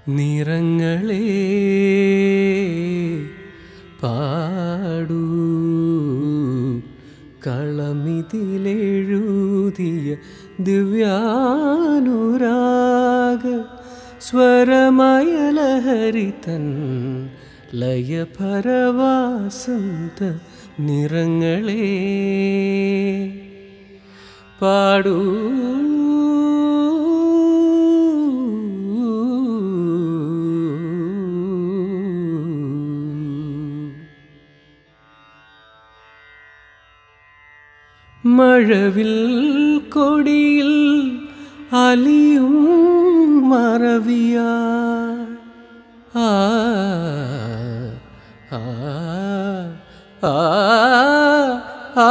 നിറങ്ങളെ പാടൂ കളമിതിലെഴുതിയ ദിവ്യാനുരാഗ സ്വരമയലഹരിതൻ ലയപരവാസന്ത നിറങ്ങളെ പാടൂ മഴവിൽ കൊടിയിൽ അലിയും മറവിയ ആ ആ ആ ആ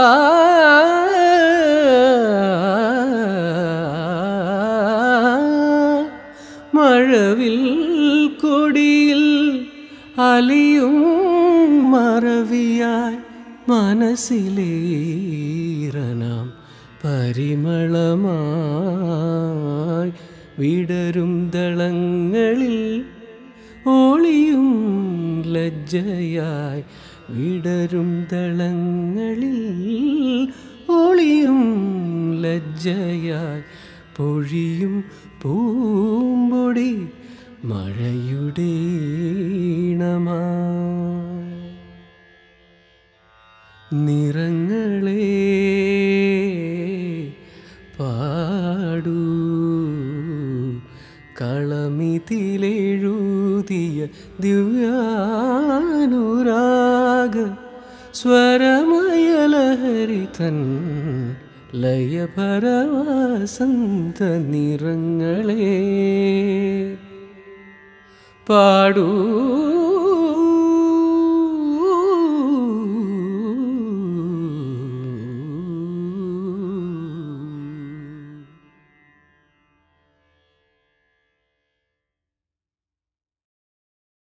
മഴവിൽ കൊടിയിൽ അലിയും മറവിയായി മനസ്സിലേറനാം പരിമളമായി വിടരും ദളങ്ങളിൽ ഒളിയും ലജ്ജയായി വിടരും ദളങ്ങളിൽ ഒളിയും ലജ്ജയായി പൊഴിയും പൂമ്പൊടി മഴയുടെ ഈണമായി നിറങ്ങളെ പാടൂ കളമിതിലെഴുതിയ ദിവ്യാനുരാഗ സ്വരമയലഹരിതൻ ലയപരവസന്ത നിറങ്ങളെ പാടൂ